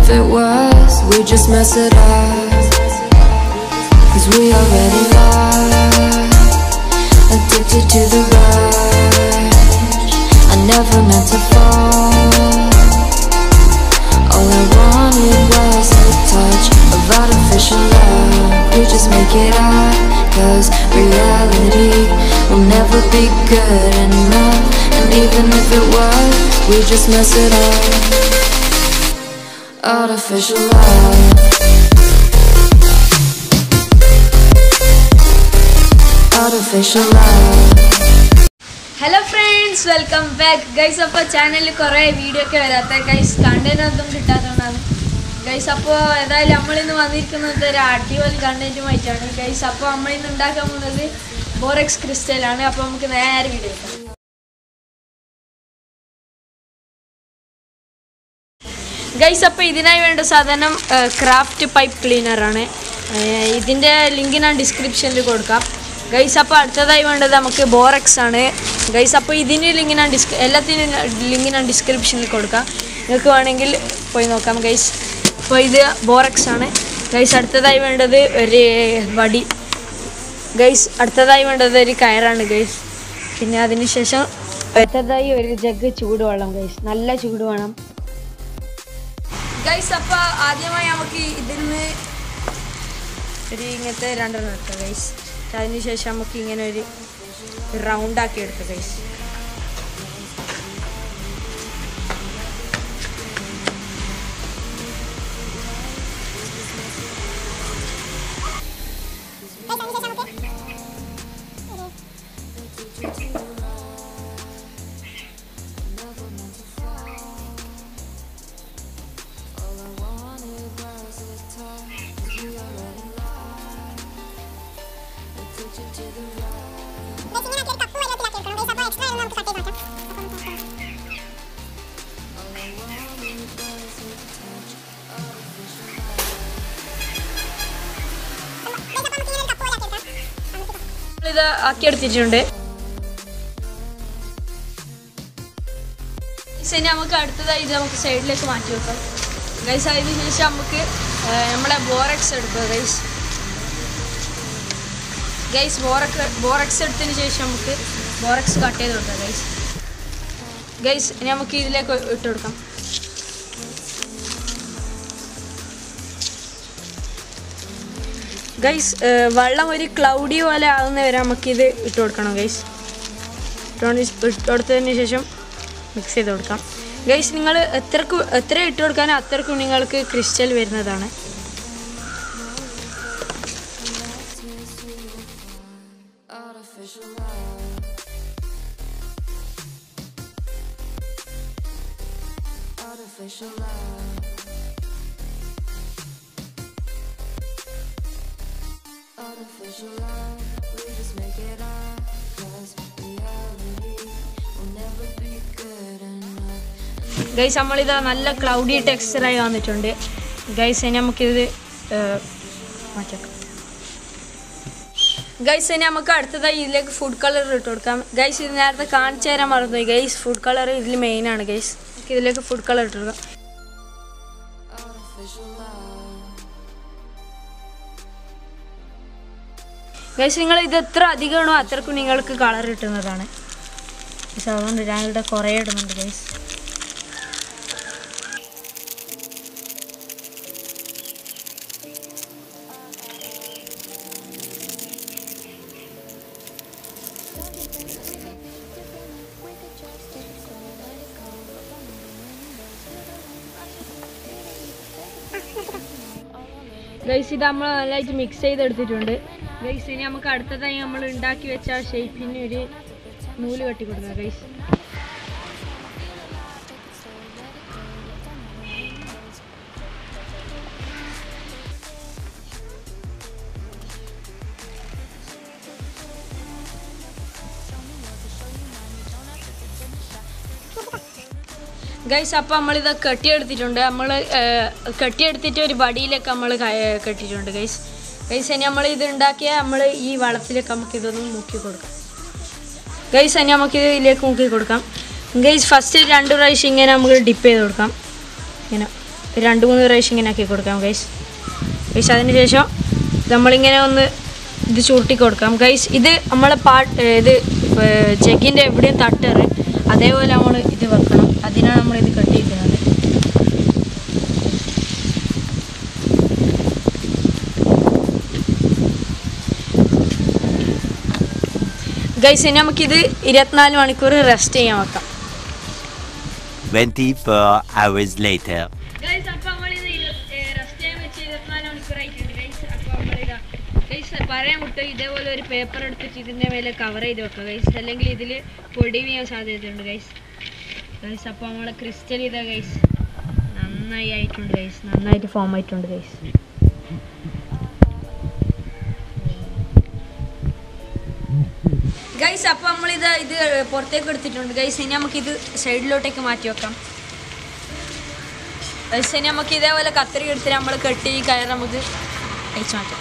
if it was, we just mess it up. Cause we already lost, addicted to the rush. I never meant to fall. All I wanted was a touch of artificial love. We just make it up, cause reality will never be good enough. And even if it was, we just mess it up. Artificial love. Artificial love. Hello friends welcome back guys അപ്പോൾ ചാനലിൽ കുറേ video ഒക്കെ വരാത്ത guys content ഒന്നും കിട്ടാത്തതുകൊണ്ടാണ് guys അപ്പോൾ ഏതായാലും നമ്മളിന്ന് വന്നിരിക്കുന്നത് ഒരു അടിപൊളി കണ്ടന്റുമായിട്ടാണ് ഗൈസ് അപ്പോൾ നമ്മളിന്ന് ഉണ്ടാക്കാൻ പോകുന്നത് ബോറക്സ് ക്രിസ്റ്റലാണ് അപ്പോൾ നമുക്ക് നേരെ വീഡിയോ എടുക്കാം ഗൈസ് അപ്പോൾ ഇതിനായി വേണ്ട സാധനം ക്രാഫ്റ്റ് പൈപ്പ് ക്ലീനറാണ് ഇതിൻ്റെ ലിങ്ക് ഞാൻ ഡിസ്ക്രിപ്ഷനിൽ കൊടുക്കാം ഗൈസ് അപ്പോൾ അടുത്തതായി വേണ്ടത് നമുക്ക് ബോറക്സ് ആണ് ഗൈസ് അപ്പോൾ ഇതിന് ലിങ്ക് ഞാൻ ഡിസ്ക് എല്ലാത്തിനും ലിങ്ക് ഞാൻ ഡിസ്ക്രിപ്ഷനിൽ കൊടുക്കാം നിങ്ങൾക്ക് വേണമെങ്കിൽ പോയി നോക്കാം ഗൈസ് അപ്പോൾ ഇത് ബോറക്സ് ആണ് ഗൈസ് അടുത്തതായി വേണ്ടത് ഒരു വടി ഗൈസ് അടുത്തതായി വേണ്ടത് ഒരു കയറാണ് ഗൈസ് പിന്നെ അതിന് ശേഷം അടുത്തതായി ഒരു ജഗ് ചൂടുവെള്ളം ഗൈസ് നല്ല ചൂടുവേണം ഗൈസ് അപ്പോൾ ആദ്യമായി നമുക്ക് ഇതിൽ നിന്ന് ഒരു ഇങ്ങനത്തെ രണ്ടെണ്ണം എടുക്കാം ഗൈസ് അതിന് ശേഷം നമുക്ക് ഇങ്ങനെ ഒരു റൗണ്ട് ആക്കി എടുക്കാം ഗൈസ് ഇത് ആക്കി എടുത്തിട്ടുണ്ട് ഗൈസ് ഇനി നമുക്ക് അടുത്തതായി ഇത് നമുക്ക് സൈഡിലേക്ക് മാറ്റി വെക്കാം ഗൈസ് അതിന് ശേഷം നമുക്ക് ആ, നമ്മളെ ബോറക്സ് എടുക്കുക ഗൈസ് ഗൈസ് ബോറക്സ് ബോറക്സ് എടുത്തതിന് ശേഷം നമുക്ക് ബോറക്സ് കട്ട് ചെയ്ത് കൊടുക്കാം ഗൈസ് ഗൈസ് ഇനി നമുക്ക് ഇതിലേക്ക് ഇട്ട് കൊടുക്കാം ഗൈസ് വെള്ളം ഒരു ക്ലൗഡി പോലെ ആകുന്ന വരെ നമുക്കിത് ഇട്ട് കൊടുക്കണം ഗൈസ് ഇട്ടുകൊണ്ട് ഇട്ട് കൊടുത്തതിന് ശേഷം മിക്സ് ചെയ്ത് കൊടുക്കാം ഗൈസ് നിങ്ങൾ എത്രക്ക് എത്ര ഇട്ട് കൊടുക്കാനോ അത്രക്കും നിങ്ങൾക്ക് ക്രിസ്റ്റൽ വരുന്നതാണ് Artificial love. Artificial love. Artificial love. We just make it up. Cause reality will never be good enough. Guys നമ്മളിത് നല്ല ക്ലൗഡി ടെക്സ്ചറായി വന്നിട്ടുണ്ട് ഗൈസ് ഇനി നമുക്കിത് ഏഹ്, മാറ്റിവെക്കാം ഗൈസ് ഇനി നമുക്ക് അടുത്തതായി ഇതിലേക്ക് ഫുഡ് കളർ ഇട്ട് കൊടുക്കാം ഗൈസ് ഇത് നേരത്തെ കാണിച്ചു തരാൻ മറന്നുപോയി ഗൈസ് ഫുഡ് കളർ ഇതിൽ മെയിനാണ് ഗൈസ് നമുക്ക് ഇതിലേക്ക് ഫുഡ് കളർ ഇട്ട് കൊടുക്കാം Artificial love. ഗൈസ് നിങ്ങൾ ഇത് എത്ര അധികമാണോ അത്രക്കും നിങ്ങൾക്ക് കളർ കിട്ടുന്നതാണ് ഗൈസ് അതുകൊണ്ട് ഞാനിവിടെ കുറേ ഇടുന്നുണ്ട് ഗൈസ് ഗൈസ് ഇത് നമ്മൾ നല്ലതായിട്ട് മിക്സ് ചെയ്തെടുത്തിട്ടുണ്ട് ഗൈസ് ഇനി നമുക്ക് അടുത്തതായി നമ്മൾ ഉണ്ടാക്കി വെച്ച ആ ഷേപ്പിന് ഒരു നൂല് കെട്ടി കൊടുക്കുക ഗൈസ് ഗൈസ് അപ്പോൾ നമ്മളിത് കെട്ടിയെടുത്തിട്ടുണ്ട് നമ്മൾ കെട്ടിയെടുത്തിട്ട് ഒരു വടിയിലേക്ക് നമ്മൾ കെട്ടിയിട്ടുണ്ട് ഗൈസ് ഗൈസ് ഇനി നമ്മൾ ഇത് ഉണ്ടാക്കിയ നമ്മൾ ഈ വളത്തിലേക്ക് നമുക്ക് ഇതൊന്ന് മുക്കി കൊടുക്കാം ഗൈസ് ഇനി നമുക്ക് ഇതിലേക്ക് മുക്കി കൊടുക്കാം ഗൈസ് ഫസ്റ്റ് രണ്ട് പ്രാവശ്യം ഇങ്ങനെ നമുക്ക് ഡിപ്പ് ചെയ്ത് കൊടുക്കാം ഇങ്ങനെ ഒരു രണ്ട് മൂന്ന് പ്രാവശ്യം ഇങ്ങനെ ആക്കി കൊടുക്കാം ഗൈസ് ഗൈസ് അതിന് ശേഷം നമ്മളിങ്ങനെ ഒന്ന് ഇത് ചുരുട്ടി കൊടുക്കാം ഗൈസ് ഇത് നമ്മളെ പാട്ട് ഇത് ജഗിൻ്റെ എവിടെയും തട്ടറ് അതേപോലെ നമ്മൾ ഇത് വെക്കണം അതിനാണ് നമ്മൾ ഇത് കെട്ടിയിരിക്കുന്നത് ഗൈസ് ഇനി നമുക്കിത് ഇരുപത്തിനാല് മണിക്കൂർ റെസ്റ്റ് ചെയ്യാൻ വെക്കാം 24 hours later. ഗൈസ് അപ്പോൾ നമ്മളിത് റെസ്റ്റ് ചെയ്യാൻ വെച്ച് ഇരുപത്തിനാല് മണിക്കൂറായിട്ടുണ്ട് ഗൈസ് അപ്പോൾ നമ്മളിതാ ഗൈസ് പറയാൻ വിട്ടു ഇതേപോലെ ഒരു പേപ്പർ എടുത്തിട്ട് ഇതിൻ്റെ മേലെ കവർ ചെയ്ത് വെക്കുക ഗൈസ് അല്ലെങ്കിൽ ഇതിൽ പൊടി വീഴാൻ സാധ്യതയുണ്ട് ഗൈസ് ഗൈസ് അപ്പോൾ നമ്മളെ ക്രിസ്റ്റൽ ഇതാ ഗൈസ് നന്നായി ആയിട്ടുണ്ട് ഗൈസ് നന്നായിട്ട് ഫോം ആയിട്ടുണ്ട് ഗൈസ് ഗൈസ് അപ്പോൾ നമ്മളിത് ഇത് പുറത്തേക്ക് എടുത്തിട്ടുണ്ട് ഗൈസ് ഇനി നമുക്കിത് സൈഡിലോട്ടേക്ക് മാറ്റി വെക്കാം ഗൈസ് ഇനി നമുക്ക് ഇതേപോലെ കത്രി എടുത്തിട്ട് നമ്മൾ കെട്ടി ഈ കയർ നമുക്ക് അയച്ചു മാറ്റാം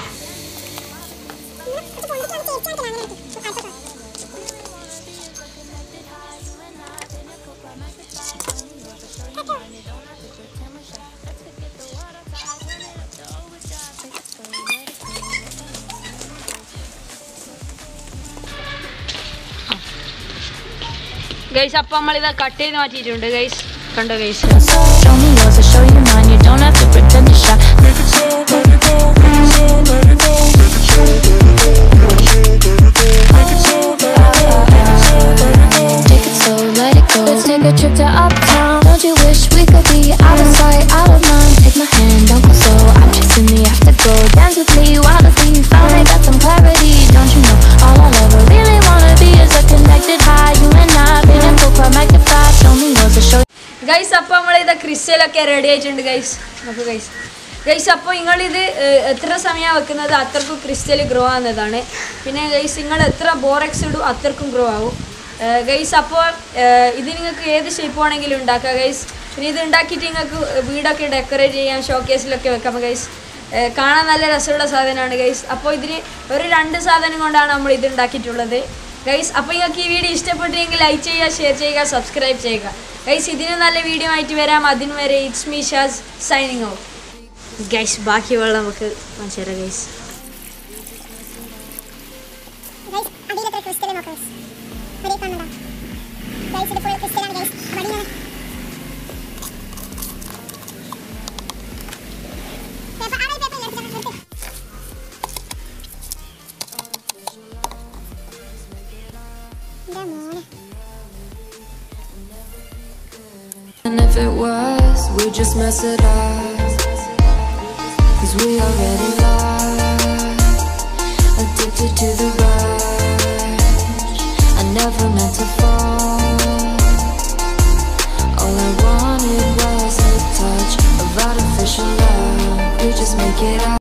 ഗൈസ് അപ്പം നമ്മളിത് കട്ട് ചെയ്ത് മാറ്റിയിട്ടുണ്ട് ഗൈസ് കണ്ടോ guys Show me yours, I'll show you mine. You don't have to pretend to shy. Make it chill, make it chill, make it chill, make it chill. Make it chill, Take it slow, let it go. Let's take a trip to uptown. Don't you wish we could be out of sight, out of mind? Take my hand, don't go slow. I'm chasing the afterglow. Dance with me wildly. Finally got some clarity. Don't you know? All I'll ever really wanna be is a connected high. You and I, feeling full, magnified. Show me yours, I'll show you. Guys അപ്പോൾ നമ്മളിത് ക്രിസ്റ്റലൊക്കെ ready ആയിട്ടുണ്ട് guys നമുക്ക് guys guys അപ്പോൾ നിങ്ങളിത് ഏഹ്, എത്ര സമയം വെക്കുന്നത് അത്രക്കും ക്രിസ്റ്റൽ ഗ്രോ ആവുന്നതാണ് പിന്നെ ഗൈസ് നിങ്ങൾ എത്ര ബോറക്സ് ഇടും അത്രക്കും ഗ്രോ ആവും ഗൈസ് അപ്പോൾ ഏഹ്, ഇത് നിങ്ങൾക്ക് ഏത് ഷേപ്പ് വേണമെങ്കിലും ഉണ്ടാക്കാം ഗൈസ് പിന്നെ ഇത് ഉണ്ടാക്കിയിട്ട് നിങ്ങൾക്ക് വീടൊക്കെ ഡെക്കറേറ്റ് ചെയ്യാം ഷോക്കേസിലൊക്കെ വെക്കാം ഗൈസ് ഏഹ്, കാണാൻ നല്ല രസമുള്ള സാധനമാണ് ഗൈസ് അപ്പോൾ ഇതിന് ഒരു രണ്ട് സാധനം കൊണ്ടാണ് നമ്മൾ ഇത് ഉണ്ടാക്കിയിട്ടുള്ളത് ഗൈസ് അപ്പോൾ നിങ്ങൾക്ക് ഈ വീഡിയോ ഇഷ്ടപ്പെട്ടെങ്കിൽ ലൈക്ക് ചെയ്യുക ഷെയർ ചെയ്യുക സബ്സ്ക്രൈബ് ചെയ്യുക ഗൈസ് ഇതിന് നല്ല വീഡിയോ ആയിട്ട് വരാം അതിന് വരെ it's me Shaz signing out guys ബാക്കിയുള്ള നമുക്ക് മനസ്സിലാക്കാം ഗൈസ് ഗൈസ് അടിയിലത്ര ക്രിസ്റ്റൽ നോക്കാം അടിയിൽ കാണുന്നുണ്ടോ ഗൈസ് ഇത് ഫുൾ ക്രിസ്റ്റലാണ് ഗൈസ് അടിയിലാണ് പേപ്പർ ആറ് പേപ്പർ എടുത്തിട്ട് എടുത്ത് ഇതാ മോനെ And if it was, we just mess it up. Cause we already lost. Addicted to the rush. I never meant to fall. All I wanted was a touch of artificial love. We just make it up.